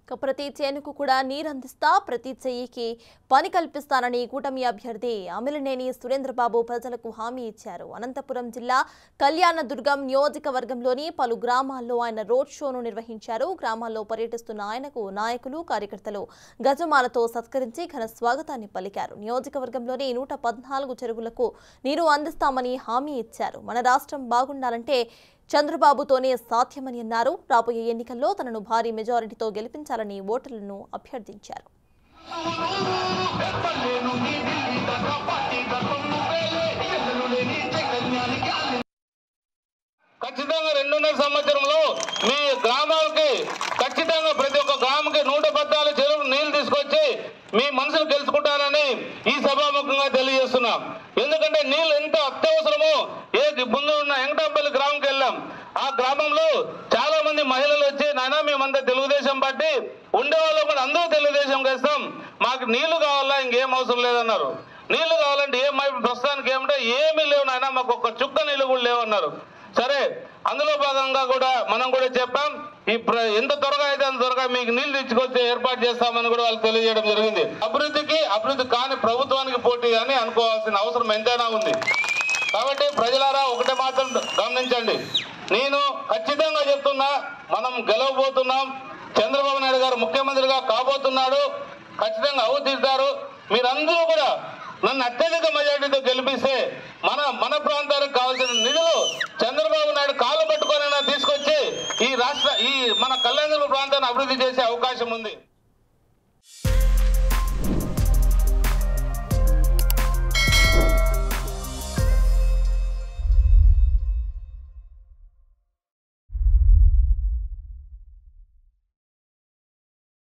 ఇక ప్రతి చేనుకు కూడా నీరందిస్తా ప్రతి చెయ్యికి పని కల్పిస్తానని కూటమి అభ్యర్థి అమిలినేని సురేంద్రబాబు ప్రజలకు హామీ ఇచ్చారు అనంతపురం జిల్లా కళ్యాణదుర్గం నియోజకవర్గంలోని పలు గ్రామాల్లో ఆయన రోడ్ షోను నిర్వహించారు గ్రామాల్లో పర్యటిస్తున్న ఆయనకు నాయకులు కార్యకర్తలు గజమాలతో సత్కరించి ఘన స్వాగతాన్ని పలికారు నియోజకవర్గంలోని నూట పద్నాలుగు చెరువులకు నీరు అందిస్తామని హామీ ఇచ్చారు మన రాష్ట్రం బాగుండాలంటే చంద్రబాబుతోనే సాధ్యమని అన్నారు రాబోయే ఎన్నికల్లో తనను భారీ మెజారిటీతో గెలిపించాలని ఓటర్లను అభ్యర్థించారు ఖచ్చితంగా రెండున్నర సంవత్సరంలో మీ గ్రామాలకి ఖచ్చితంగా ప్రతి ఒక్క గ్రామంకి నూట పద్నాలుగు చెరువు నీళ్లు తీసుకొచ్చి మీ మనసును గెలుచుకుంటానని ఈ సభాముఖంగా తెలియజేస్తున్నాం ఎందుకంటే నీళ్ళు ఎంత అత్యవసరమో ఏ ముందు ఉన్న వెంకటాపల్లి గ్రామంకి వెళ్ళాం ఆ గ్రామంలో చాలా మంది మహిళలు వచ్చి నాయన మేమంతా తెలుగుదేశం పార్టీ ఉండేవాళ్ళు కూడా అందరూ తెలుగుదేశం వేస్తాం మాకు నీళ్లు కావాలా ఇంకేం అవసరం లేదన్నారు నీళ్లు కావాలంటే ఏం ప్రస్తుతానికి ఏమంటే ఏమీ లేవు నాయన మాకు ఒక్క చుక్క నీళ్లు కూడా లేవన్నారు సరే అందులో భాగంగా కూడా మనం కూడా చెప్పాం ఈ ప్ర- ఎంత త్వరగా అయితే అంత త్వరగా మీకు నీళ్లు తెచ్చుకొచ్చి ఏర్పాటు చేస్తామని కూడా వాళ్ళు తెలియజేయడం జరిగింది అభివృద్ధికి అభివృద్ధి కాని ప్రభుత్వానికి పోటీ అని అనుకోవాల్సిన అవసరం ఎంతైనా ఉంది కాబట్టి ప్రజలారా ఒకటే మాత్రం గమనించండి నేను ఖచ్చితంగా చెప్తున్నా మనం గెలవబోతున్నాం చంద్రబాబు నాయుడు గారు ముఖ్యమంత్రిగా కాబోతున్నాడు ఖచ్చితంగా అవుతీరుతారు మీరందరూ కూడా నన్ను అత్యధిక మెజార్టీతో గెలిపిస్తే మన మన ప్రాంతానికి కావాల్సిన నిధులు చంద్రబాబు నాయుడు కాళ్ళు పట్టుకొని తీసుకొచ్చి ఈ రాష్ట్ర ఈ మన కళ్యాణ ప్రాంతాన్ని అభివృద్ధి చేసే అవకాశం ఉంది